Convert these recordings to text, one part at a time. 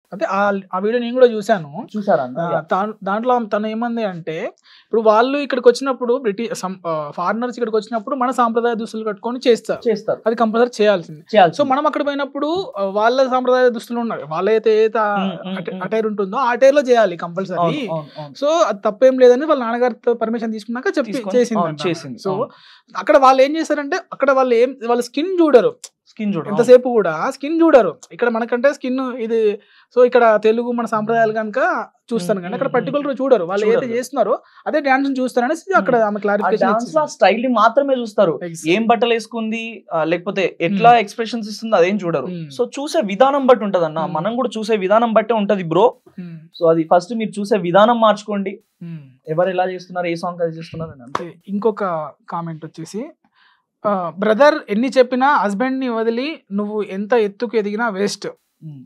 అంటే ఆ ఆ వీడియో నేను కూడా చూశాను చూసారా ఆ, తా- దాంట్లో ఆమె తను ఏమంది అంటే ఇప్పుడు వాళ్ళు ఇక్కడికి వచ్చినప్పుడు బ్రిటిష్ ఫారినర్స్ ఇక్కడికి వచ్చినప్పుడు మన సాంప్రదాయ దుస్తులు కట్టుకొని చేస్తారు చేస్తారు అది కంపల్సరీ చేయాల్సింది చేయాలి సో మనం అక్కడ పోయినప్పుడు ఆ, వాళ్ళ సాంప్రదాయ దుస్తులు ఉన్నాయి వాళ్ళైతే ఏదైతే ఉమ్, ఉమ్, ఉమ్. అటైర్ ఉంటుందో ఆ అటైర్ లో చేయాలి కంపల్సరీ అవును, అవును, అవును. సో అది తప్పేం లేదని వాళ్ళ నాన్నగారితో పర్మిషన్ తీసుకున్నాక చెప్పి తీసుకొని- చేసింది అవును, అంట. చేసింది, సో అవును. అక్కడ వాళ్ళు ఏం చేశారంటే అక్కడ వాళ్ళు ఏం వాళ్ళ స్కిన్ చూడరు స్కిన్ చూడు ఎంతసేపు కూడా స్కిన్ చూడరు ఇక్కడ మనకంటే స్కిన్ ఇది సో ఇక్కడ తెలుగు మన సాంప్రదాయాలు కనుక చూస్తాను కానీ అక్కడ మ్మ్, పర్టికులర్ చూడరు వాళ్ళు ఏదైతే చూడరు. చేస్తున్నారో అదే డాన్స్ చూస్తారనేసి అక్కడ ఆమె ఆ క్లారిఫికేషన్ డాన్స్ లో స్టైల్ ని మాత్రమే చూస్తారు ఏం బట్టలు వేసుకుంది ఆ, లేకపోతే ఎట్లా ఎక్స్ప్రెషన్స్ ఇస్తుంది అదేం చూడరు మ్మ్. సో చూసే విధానం బట్టి ఉంటది అన్న మ్మ్. మనం కూడా చూసే విధానం బట్టే ఉంటది బ్రో సో అది ఫస్ట్ మీరు చూసే విధానం మార్చుకోండి ఎవరు ఎలా చేస్తున్నారు ఏ సాంగ్ అది చేస్తున్నారు అని అంతే ఇంకొక కామెంట్ వచ్చేసి బ్రదర్ ఎన్ని చెప్పినా హస్బెండ్ ని వదిలి నువ్వు ఎంత ఎత్తుకు ఎదిగినా వేస్ట్ మ్మ్.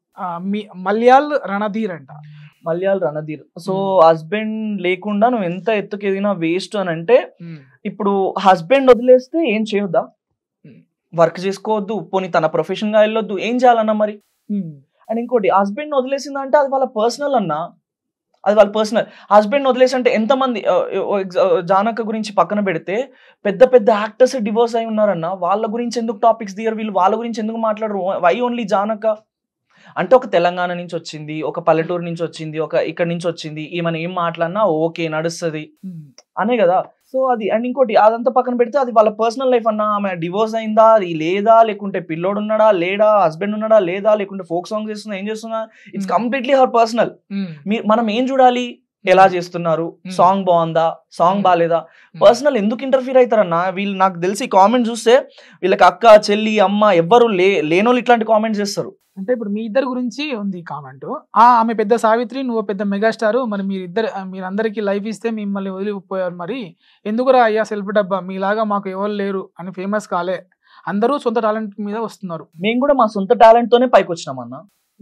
మీ మలయాళ్ రణధీర్ అంట మలయాళ రణధీర్ సో మ్మ్. హస్బెండ్ లేకుండా నువ్వు ఎంత ఎత్తుకు ఎదిగినా వేస్ట్ అని అంటే మ్మ్. ఇప్పుడు హస్బెండ్ వదిలేస్తే ఏం చేయొద్దా మ్మ్. వర్క్ చేసుకోవద్దు పోనీ తన ప్రొఫెషన్ గా వెళ్ళొద్దు ఏం చేయాలన్నా మరి మ్మ్. అండ్ ఇంకోటి హస్బెండ్ వదిలేసిందంటే అది వాళ్ళ పర్సనల్ అన్న అది వాళ్ళ పర్సనల్ హస్బెండ్ వదిలేసి అంటే ఎంతమంది ఆ, ఆ, ఆ, జానక గురించి పక్కన పెడితే పెద్ద పెద్ద యాక్టర్స్ డివోర్స్ అయి ఉన్నారన్న వాళ్ళ గురించి ఎందుకు టాపిక్స్ దియర్ వీళ్ళు వాళ్ళ గురించి ఎందుకు మాట్లాడరు వై ఓన్లీ జానక అంటే ఒక తెలంగాణ నుంచి వచ్చింది ఒక పల్లెటూరు నుంచి వచ్చింది ఒక ఇక్కడ నుంచి వచ్చింది ఈమెను ఏం మాట్లాడినా ఓకే నడుస్తుంది మ్మ్. అనే కదా సో అది అండ్ ఇంకోటి అదంతా పక్కన పెడితే అది వాళ్ళ పర్సనల్ లైఫ్ అన్న ఆమె డివోర్స్ అయిందా అది లేదా లేకుంటే పిల్లోడు ఉన్నాడా లేడా హస్బెండ్ ఉన్నాడా లేదా లేకుంటే ఫోక్ సాంగ్ చేస్తుందా ఏం చేస్తుందా it's Hmm. Completely her personal hmm. మీ మనం ఏం చూడాలి ఎలా చేస్తున్నారు Hmm. సాంగ్ బాగుందా సాంగ్ Hmm. బాగాలేదా పర్సనల్ ఎందుకు ఇంటర్ఫీర్ అవుతారన్న వీళ్ళు నాకు తెలిసి కామెంట్ చూస్తే వీళ్ళకి అక్క చెల్లి అమ్మ ఎవ్వరు లే లేనోళ్ళు ఇట్లాంటి కామెంట్స్ చేస్తారు అంటే ఇప్పుడు మీ ఇద్దరి గురించి ఉంది కామెంట్ ఆ ఆమె పెద్ద సావిత్రి నువ్వు పెద్ద మెగాస్టార్ మరి మీరిద్దరు మీరందరికీ లైఫ్ ఇస్తే మిమ్మల్ని వదిలిపోయారు మరి ఎందుకురా అయ్యా సెల్ఫ్ డబ్బా మీలాగా మాకు ఎవరు లేరు అని ఫేమస్ కాలే అందరూ సొంత టాలెంట్ మీద వస్తున్నారు మేము కూడా మా సొంత టాలెంట్ తోనే పైకి వచ్చినాం అన్న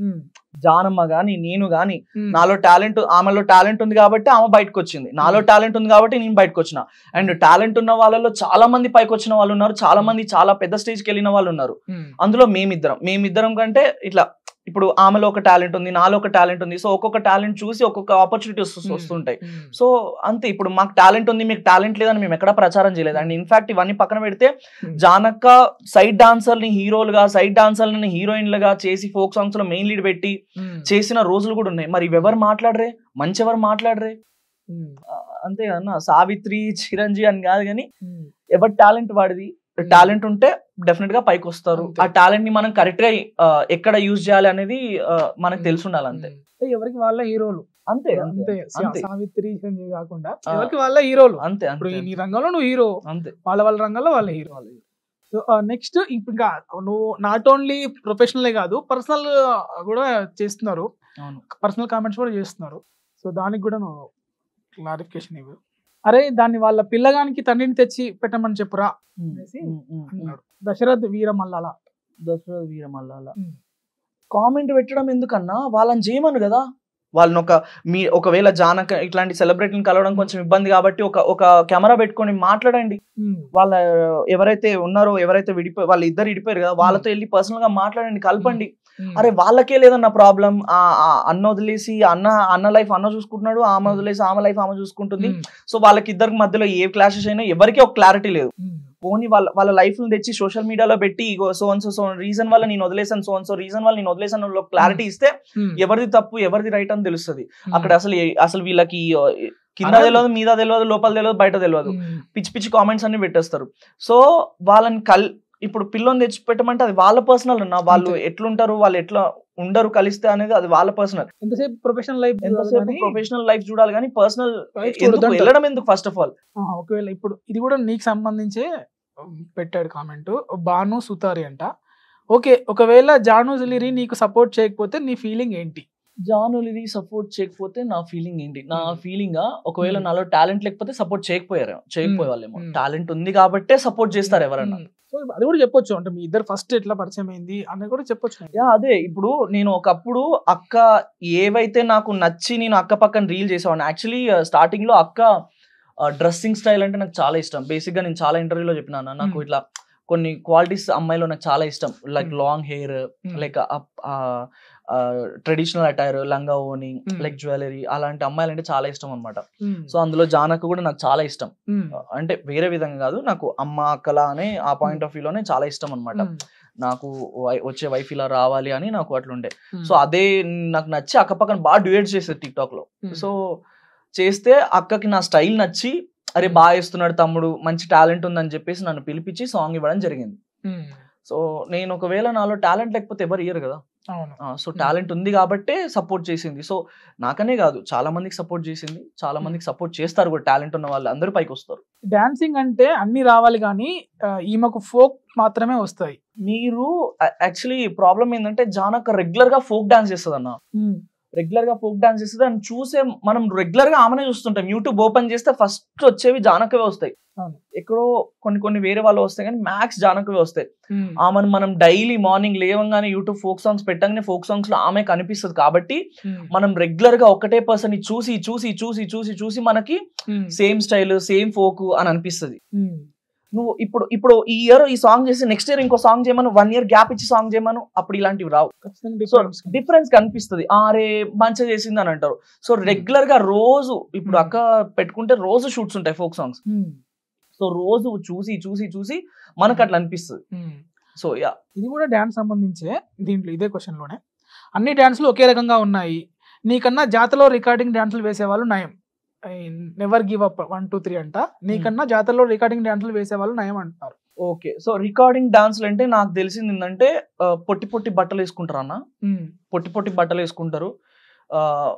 జానమ్మ గాని నేను గాని నాలో టాలెంట్ ఆమెలో టాలెంట్ ఉంది కాబట్టి ఆమె బయటకు వచ్చింది నాలో Hmm. టాలెంట్ ఉంది కాబట్టి నేను బయటకు వచ్చిన అండ్ టాలెంట్ ఉన్న వాళ్ళలో చాలా మంది పైకి వచ్చిన వాళ్ళు ఉన్నారు చాలా మంది చాలా పెద్ద స్టేజ్కి వెళ్ళిన వాళ్ళు ఉన్నారు అందులో మేమిద్దరం మేమిద్దరం కంటే ఇట్లా ఇప్పుడు ఆమెలో ఒక టాలెంట్ ఉంది నాలో ఒక టాలెంట్ ఉంది సో ఒక్కొక్క టాలెంట్ చూసి ఒక్కొక్క ఆపర్చునిటీస్ వస్తుంటాయి సో అంతే ఇప్పుడు మాకు టాలెంట్ ఉంది మీకు టాలెంట్ లేదని మేము ఎక్కడ ప్రచారం చేయలేదు అండ్ ఇన్ఫాక్ట్ ఇవన్నీ పక్కన పెడితే జానక్క సైడ్ డాన్సర్ని హీరోలుగా సైడ్ డాన్సర్లని హీరోయిన్లుగా చేసి ఫోక్ సాంగ్స్ లో మెయిన్ లీడ్ పెట్టి చేసిన రోజులు కూడా ఉన్నాయి మరి ఇవెవరు మాట్లాడరే మంచి ఎవరు మాట్లాడరే ఆ, అంతే కదన్నా సావిత్రి చిరంజీవి అని కాదు కానీ ఎవరి టాలెంట్ వాడిది టాలెంట్ ఉంటే డెఫినెట్ గా పైకి వస్తారు అంతే. ఆ టాలెంట్ ని మనం కరెక్ట్ గా ఆ, ఎక్కడ యూజ్ చేయాలి అనేది ఆ, మనకు తెలిసి ఉండాలి అంతే అంటే ఎవరికి వాళ్ళ హీరోలు అంతే అంతే అంతే అంతే సావిత్రి చిరంజీవి కాకుండా ఆ. ఎవరికి వాళ్ళ హీరోలు అంతే ఇప్పుడు అంతే నీ రంగంలో నువ్వు హీరో అంతే వాళ్ళ వాళ్ళ రంగంలో వాళ్ళ హీరో సో నెక్స్ట్ ఇంకా నువ్వు నాట్ ఓన్లీ ప్రొఫెషనలే కాదు పర్సనల్ కూడా చేస్తున్నారు అవును పర్సనల్ కామెంట్స్ కూడా చేస్తున్నారు సో దానికి కూడా నువ్వు క్లారిఫికేషన్ ఇవ్వు అరే దాన్ని వాళ్ళ పిల్లగానికి తండ్రిని తెచ్చి పెట్టమని చెప్పురా అనేసి అన్నాడు దశరథ్ వీరమల్లాల దసరా వీరమల్లాల ఉమ్. కామెంట్ పెట్టడం ఎందుకన్నా వాళ్ళని చేయమను కదా వాళ్ళని ఒక మీ ఒకవేళ జానక ఇట్లాంటి సెలబ్రిటీని కలవడం కొంచెం ఇబ్బంది కాబట్టి ఒక ఒక కెమెరా పెట్టుకొని మాట్లాడండి వాళ్ళ ఎవరైతే ఉన్నారో ఎవరైతే విడిపోయి వాళ్ళు ఇద్దరు విడిపోయారు కదా వాళ్ళతో వెళ్ళి పర్సనల్ గా మాట్లాడండి కలపండి అరే వాళ్ళకే లేదన్న ప్రాబ్లం అన్న వదిలేసి అన్న అన్న లైఫ్ అన్న చూసుకుంటున్నాడు ఆమె వదిలేసి ఆమె లైఫ్ ఆమె చూసుకుంటుంది సో వాళ్ళకి ఇద్దరికి మధ్యలో ఏ క్లాషెస్ అయినా ఎవరికి ఒక క్లారిటీ లేదు పోనీ వాళ్ళ వాళ్ళ లైఫ్ ని తెచ్చి సోషల్ మీడియాలో పెట్టి సో అన్ సో సో రీజన్ వల్ల నేను వదిలేసాను సో అన్ సో రీజన్ వల్ల నేను వదిలేసాను క్లారిటీ ఇస్తే ఎవరిది తప్పు ఎవరిది రైట్ అని తెలుస్తుంది అక్కడ అసలు ఏ- అసలు వీళ్ళకి ఆ, కింద అలా- తెలియదు మీద తెలియదు లోపల తెలియదు బయట తెలియదు పిచ్చి పిచ్చి కామెంట్స్ అన్ని పెట్టేస్తారు సో వాళ్ళని కల్ ఇప్పుడు పిల్లని తెచ్చి పెట్టమంటే అది వాళ్ళ పర్సనల్ అన్న వాళ్ళు అంతే. ఎట్లుంటారు వాళ్ళు ఎట్లా ఉండరు కలిస్తే అనేది అది వాళ్ళ పర్సనల్ ఎంతసేపు ప్రొఫెషనల్ లైఫ్ ఎంతసేపు ప్రొఫెషనల్ లైఫ్ చూడాలి కానీ పర్సనల్ Life ఎందుకు చూడొద్దంటారు. వెళ్ళడం ఎందుకు ఫస్ట్ ఆఫ్ ఆల్ ఒకవేళ ఇప్పుడు ఇది కూడా నీకు సంబంధించే ఉమ్, పెట్టాడు కామెంట్ బాను సుతారి అంట ఓకే ఒకవేళ జాను జిలిరి నీకు సపోర్ట్ చేయకపోతే నీ ఫీలింగ్ ఏంటి జానులిరి సపోర్ట్ చేయకపోతే నా ఫీలింగ్ ఏంటి నా Hmm. ఫీలింగ్ ఒకవేళ Hmm. నాలో టాలెంట్ లేకపోతే సపోర్ట్ చేయకపోయారు చేయకపోయే వాళ్ళేమో Hmm. టాలెంట్ ఉంది కాబట్టే సపోర్ట్ చేస్తారు ఎవరన్నా ఉమ్, సో అది కూడా చెప్పొచ్చు అంటే మీ ఇద్దరు ఫస్ట్ ఎట్లా పరిచయం అయింది అని కూడా చెప్పొచ్చు యా అదే ఇప్పుడు నేను ఒకప్పుడు అక్క ఏవైతే నాకు నచ్చి నేను అక్క పక్కన రీల్ చేసేవాడిని యాక్చువల్లీ స్టార్టింగ్ లో అక్క డ్రెస్సింగ్ స్టైల్ అంటే నాకు చాలా ఇష్టం బేసిక్ గా నేను చాలా ఇంటర్వ్యూలో చెప్పినాను నాకు Hmm. ఇట్లా కొన్ని క్వాలిటీస్ అమ్మాయిలో నాకు చాలా ఇష్టం like Hmm. Long hair Hmm. Like traditional attire లంగా ఓని Hmm. లైక్ జ్యువెలరీ అలాంటి అమ్మాయిలు అంటే చాలా ఇష్టం అనమాట ఉమ్, సో అందులో జానక్ కూడా నాకు చాలా ఇష్టం ఉమ్, అంటే వేరే విధంగా కాదు నాకు అమ్మ అక్కల అనే ఆ పాయింట్ ఆఫ్ వ్యూలోనే చాలా ఇష్టం అనమాట ఉమ్, నాకు వై- వచ్చే వైఫ్ ఇలా రావాలి అని నాకు అట్లుండే ఉమ్, సో అదే నాకు నచ్చి అక్క పక్కన బాగా డ్యూయేట్ చేసేది టిక్ టాక్ లో ఉమ్, సో చేస్తే అక్కకి నా స్టైల్ నచ్చి అరే బాగా వేస్తున్నాడు తమ్ముడు మంచి టాలెంట్ ఉందని చెప్పేసి నన్ను పిలిపించి సాంగ్ ఇవ్వడం జరిగింది ఉమ్, సో నేను ఒకవేళ నాలో టాలెంట్ లేకపోతే ఎవరు ఇయ్యరు కదా అవును సో టాలెంట్ ఉంది కాబట్టే సపోర్ట్ చేసింది సో నాకనే కాదు చాలా మందికి సపోర్ట్ చేసింది చాలా మందికి సపోర్ట్ చేస్తారు కూడా టాలెంట్ ఉన్న వాళ్ళు అందరూ పైకి వస్తారు డాన్సింగ్ అంటే అన్ని రావాలి కానీ ఆ, ఈమెకు ఫోక్ మాత్రమే వస్తాయి మీరు యాక్చువల్లీ ప్రాబ్లం ఏంటంటే జానక్ రెగ్యులర్ గా ఫోక్ డాన్స్ చేస్తుంది అన్న ఉమ్, రెగ్యులర్ గా ఫోక్ డాన్స్ చేస్తుంది అని చూసే మనం రెగ్యులర్ గా ఆమెనే చూస్తుంటాం యూట్యూబ్ ఓపెన్ చేస్తే ఫస్ట్ వచ్చేవి జానకవే వస్తాయి అవును. ఎక్కడో కొన్ని కొన్ని వేరే వాళ్ళు వస్తాయి కానీ మ్యాక్స్ జానకవే వస్తాయి ఉమ్, ఆమెను మనం డైలీ మార్నింగ్ లేవంగానే యూట్యూబ్ ఫోక్ సాంగ్స్ పెట్టగానే ఫోక్ సాంగ్స్ లో ఆమె కనిపిస్తుంది కాబట్టి ఉమ్, మనం రెగ్యులర్ గా ఒకటే పర్సన్ చూసి చూసి చూసి చూసి చూసి మనకి ఉమ్, సేమ్ స్టైల్ సేమ్ ఫోక్ అని అనిపిస్తుంది ఉమ్, నువ్వు ఇప్పుడు ఇప్పుడు ఈ ఇయర్ ఈ సాంగ్ చేసి నెక్స్ట్ ఇయర్ ఇంకో సాంగ్ చేయమను వన్ ఇయర్ గ్యాప్ ఇచ్చి సాంగ్ చేయమను అప్పుడు ఇలాంటివి రావు ఖచ్చితంగా సో difference. డిఫరెన్స్ కనిపిస్తుంది అరే మంచిగా చేసింది అని అంటారు సో రెగ్యులర్ గా రోజు ఇప్పుడు Hmm. అక్క పెట్టుకుంటే రోజు షూట్స్ ఉంటాయి ఫోక్ సాంగ్స్ ఉమ్, సో రోజు చూసి చూసి చూసి మనకు అట్లా అనిపిస్తుంది ఉమ్. సో యా ఇది కూడా డ్యాన్స్ సంబంధించే దీంట్లో ఇదే క్వశ్చన్ లోనే అన్ని డ్యాన్సులు ఒకే రకంగా ఉన్నాయి నీకన్నా జాతరలో రికార్డింగ్ డ్యాన్సులు వేసేవాళ్ళు నయం never give up one two three అంట నీకన్నా జాతరలో రికార్డింగ్ డ్యాన్సులు వేసేవాళ్ళు నయం అంటారు ఓకే సో రికార్డింగ్ డాన్స్లు అంటే నాకు తెలిసింది ఏంటంటే ఆ, పొట్టి పొట్టి బట్టలు వేసుకుంటారు అన్న ఉమ్, పొట్టి పొట్టి బట్టలు వేసుకుంటారు ఆ,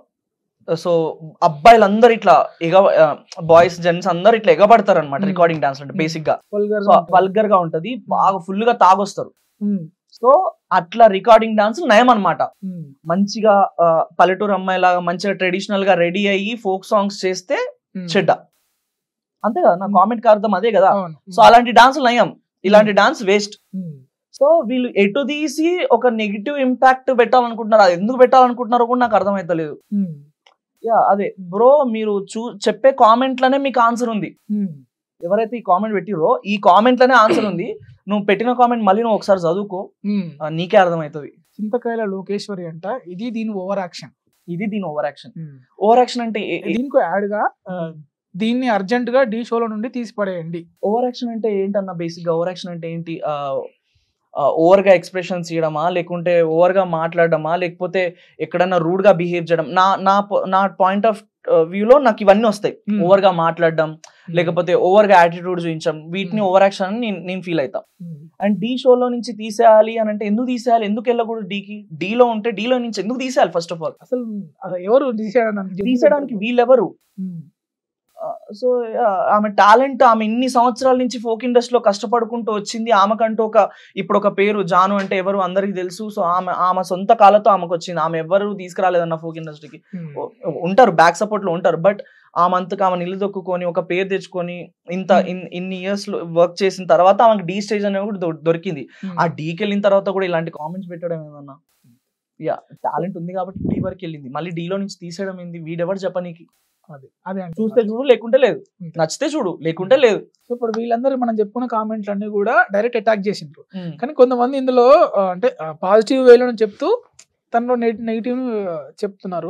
సో అబ్బాయిలందరూ ఇట్లా ఎగ బాయ్స్ జెంట్స్ అందరు ఇట్లా ఎగబడతారు అనమాట Hmm. రికార్డింగ్ డాన్స్ అంటే Hmm. బేసిక్ గా vulgar సో గా ఉంటుంది. వల్గర్ గా ఉంటది బాగా ఫుల్ గా తాగొస్తారు ఉమ్, సో అట్లా రికార్డింగ్ డాన్స్ నయం అనమాట ఉమ్, మంచిగా ఆ, పల్లెటూరు అమ్మాయి లాగా మంచిగా ట్రెడిషనల్ గా రెడీ అయ్యి ఫోక్ సాంగ్స్ చేస్తే ఉమ్. చెడ్డ అంతే కదా నా Hmm. కామెంట్ కి అర్థం అదే కదా అవును సో అలాంటి డాన్స్ నయం ఇలాంటి డాన్స్ వేస్ట్ ఉమ్, సో వీళ్ళు ఎటు తీసి ఒక నెగిటివ్ ఇంపాక్ట్ పెట్టాలనుకుంటున్నారు అది ఎందుకు పెట్టాలనుకుంటున్నారో కూడా నాకు అర్థమైతలేదు ఉమ్, యా అదే బ్రో మీరు చూ చెప్పే కామెంట్లనే మీకు ఆన్సర్ ఉంది ఉమ్, ఎవరైతే ఈ కామెంట్ పెట్టిరో ఈ కామెంట్లనే ఆన్సర్ ఉంది నువ్వు పెట్టిన కామెంట్ మళ్ళీ నువ్వు ఒకసారి చదువుకో ఉమ్. ఆ, నీకే అర్థమవుతుంది చింతకాయల లోకేశ్వరి అంట ఇది దీని ఓవర్ యాక్షన్ ఇది దీని ఓవర్ యాక్షన్ ఓవర్ యాక్షన్ అంటే దీనికి యాడ్ గా ఆ, దీన్ని అర్జెంట్ గా డీ షోలో నుండి తీసి పడేయండి ఓవర్ యాక్షన్ అంటే ఏంటన్నా బేసిక్ గా ఓవర్ యాక్షన్ అంటే ఏంటి ఓవర్ గా ఎక్స్ప్రెషన్స్ ఇవ్వడమా లేకుంటే ఓవర్ గా మాట్లాడడమా లేకపోతే ఎక్కడన్నా రూడ్ గా బిహేవ్ చేయడం నా నా po- నా పాయింట్ ఆఫ్ వ్యూలో నాకు ఇవన్నీ వస్తాయి Hmm. ఓవర్ గా మాట్లాడడం లేకపోతే ఓవర్ గా యాటిట్యూడ్ చూపించడం వీటిని Hmm. ఓవర్ యాక్షన్ అని నేను నేను ఫీల్ అవుతా ఉమ్, అండ్ డీ షోలో నుంచి తీసేయాలి అని అంటే ఎందుకు తీసేయాలి ఎందుకు వెళ్ళకూడదు డీకి డీలో ఉంటే డీలో నుంచి ఎందుకు తీసేయాలి ఫస్ట్ ఆఫ్ ఆల్ అసలు అది ఎవరు తీసేయడానికి తీసేయడానికి వీళ్ళెవరు ఉమ్, సో ఆమె టాలెంట్ ఆమె ఇన్ని సంవత్సరాల నుంచి ఫోక్ ఇండస్ట్రీలో కష్టపడుకుంటూ వచ్చింది ఆమెకంటూ ఒక ఇప్పుడు ఒక పేరు జాను అంటే ఎవరు అందరికి తెలుసు సో ఆమె ఆమె సొంత కాళ్ళతో ఆమెకు వచ్చింది ఆమె ఎవరు తీసుకురాలేదన్న ఫోక్ ఇండస్ట్రీకి ఉమ్, ఉంటారు బ్యాక్ సపోర్ట్ లో ఉంటారు బట్ ఆమె అంతకు ఆమె నిలదొక్కుని ఒక పేరు తెచ్చుకొని ఇంత Hmm. ఇన్- ఇన్ని ఇయర్స్ లో వర్క్ చేసిన తర్వాత ఆమెకు డీ స్టేజ్ అనేది కూడా దొ- దొరికింది ఉమ్. ఆ డీకి వెళ్ళిన తర్వాత కూడా ఇలాంటి కామెంట్స్ పెట్టడం ఏమన్నా యా టాలెంట్ ఉంది కాబట్టి డీ వరకు వెళ్ళింది మళ్ళీ డీలో నుంచి తీసేయడం ఏంది వీడెవరు చెప్పనీకి అదే అదే అంటే చూస్తే చూడు లేకుంటే లేదు Hmm. నచ్చితే చూడు లేకుంటే లేదు సో ఇప్పుడు వీళ్ళందరూ మనం చెప్పుకున్న కామెంట్లు అన్ని కూడా డైరెక్ట్ అటాక్ చేసిండ్రు కానీ కొంతమంది ఇందులో ఆ, అంటే పాజిటివ్ వేలో చెప్తూ తనలో నెగిటివ్ చెప్తున్నారు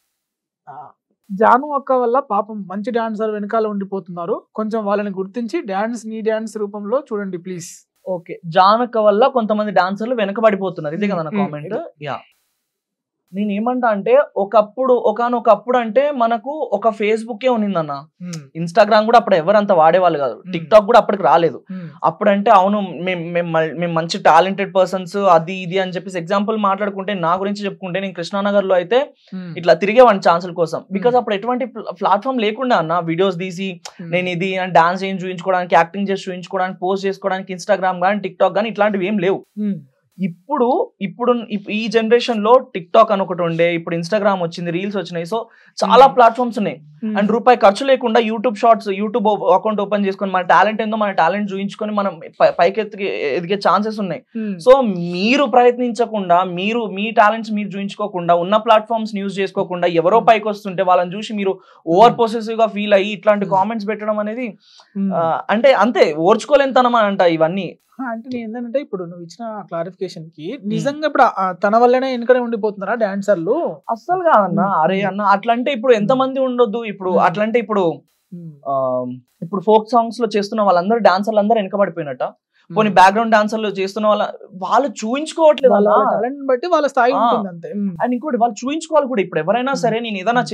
ఆ, జాను అక్క వల్ల పాపం మంచి డాన్సర్ వెనకాల ఉండిపోతున్నారు కొంచెం వాళ్ళని గుర్తించి డాన్స్ నీ డాన్స్ రూపంలో చూడండి ప్లీజ్ ఓకే జానక వల్ల కొంతమంది డాన్సర్లు వెనకబడిపోతున్నారు ఇదే కదా నా Hmm, కామెంట్ యా నేను ఏమంటా అంటే ఒకప్పుడు ఒకనొకప్పుడు అంటే మనకు ఒక ఫేస్బుక్ ఏ ఉన్నిందన్న ఇన్స్టాగ్రామ్ కూడా అప్పుడు ఎవరంత వాడేవాళ్ళు కాదు Hmm. టిక్ టాక్ కూడా అప్పటికి రాలేదు అప్పుడంటే అవును మేము మేము మేము మంచి టాలెంటెడ్ పర్సన్స్ అది ఇది అని చెప్పేసి ఎగ్జాంపుల్ మాట్లాడుకుంటే నా గురించి చెప్పుకుంటే నేను కృష్ణానగర్ లో అయితే ఇట్లా తిరిగేవాడిని ఛాన్సుల కోసం బికాస్ అప్పుడు ఎటువంటి ప్లాట్ఫామ్ లేకుండా అన్న వీడియోస్ తీసి నేను ఇది డాన్స్ ఏం చూపించుకోవడానికి యాక్టింగ్ చేసి చూపించుకోవడానికి పోస్ట్ చేసుకోవడానికి ఇన్స్టాగ్రామ్ కానీ టిక్ టాక్ కానీ ఇట్లాంటివి ఏం లేవు ఇప్పుడు ఇప్పుడు ఇప్- ఈ జనరేషన్ లో టిక్ టాక్ అని ఒకటి ఉండే ఇప్పుడు ఇన్స్టాగ్రామ్ వచ్చింది రీల్స్ వచ్చినాయి సో చాలా Hmm. ప్లాట్ఫామ్స్ ఉన్నాయి అండ్ రూపాయి ఖర్చు లేకుండా YouTube shorts YouTube account open చేసుకొని మన టాలెంట్ ఏందో మన టాలెంట్ చూపించుకొని మనం పై- పైకి ఎత్తికి ఎదిగే ఛాన్సెస్ ఉన్నాయి సో మీరు ప్రయత్నించకుండా మీరు మీ టాలెంట్స్ మీరు చూపించుకోకుండా ఉన్న ప్లాట్ఫామ్స్ యూజ్ చేసుకోకుండా ఎవరో పైకి వస్తుంటే వాళ్ళని చూసి మీరు ఓవర్ పొసెసివ్ గా ఫీల్ అయ్యి ఇట్లాంటి Hmm. కామెంట్స్ పెట్టడం అనేది ఆ, అంటే అంతే ఓర్చుకోలేనితనం అని అంట ఇవన్నీ అంటే నేను ఏంటంటే ఇప్పుడు నువ్వు ఇచ్చిన క్లారిఫికేషన్ కి నిజంగా ఇప్పుడు ఆ- తన వల్లనే వెనుకనే ఉండిపోతున్నారా డాన్సర్లు అస్సలు కాదన్న ఉమ్. అరే అన్న అట్లంటే ఇప్పుడు ఎంత మంది ఉండొద్దు ఇప్పుడు ఉమ్. అట్లంటే ఇప్పుడు ఆ, ఇప్పుడు ఫోక్ సాంగ్స్ లో చేస్తున్న వాళ్ళందరూ డాన్సర్లు అందరూ వెనకబడిపోయినట్ట పోనీ బ్యాక్గ్రౌండ్ డాన్సర్లు చేస్తున్న వాళ్ళ వాళ్ళు చూయించుకోవట్లేదు వాళ్ళ అన్న టాలెంట్ బట్టి వాళ్ళ స్థాయి ఆ. ఉంటుంది అంతే ఉమ్. అండ్ ఇంకోటి వాళ్ళు చూయించుకోవాలి కూడా ఇప్పుడు ఎవరైనా ఉమ్. సరే నేను ఏదైనా